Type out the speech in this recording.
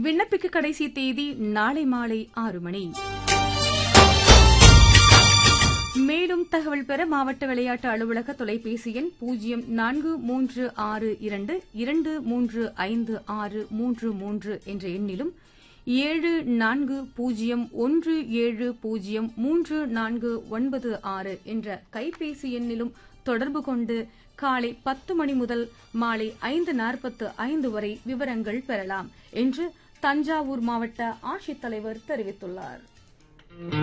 விண்ணப்பிக்க கடைசி தேதி நாளை மாலை ஆறு மணி மேலும் தகவல் பெற மாவட்ட விளையாட்டு அலுவலக தொலைபேசி எண் பூஜ்ஜியம் நான்கு மூன்று ஆறு இரண்டு இரண்டு மூன்று ஐந்து ஆறு மூன்று மூன்று என்ற எண்ணிலும் ஏழு நான்கு பூஜ்ஜியம் ஒன்று ஏழு பூஜ்ஜியம் மூன்று நான்கு ஒன்பது ஆறு என்ற கைபேசி எண்ணிலும் தொடர்பு கொண்டு காலை பத்து மணி முதல் மாலை ஐந்து நாற்பத்து ஐந்து வரை விவரங்கள் பெறலாம் என்று தஞ்சாவூர் மாவட்ட ஆட்சித்தலைவர் தெரிவித்துள்ளார்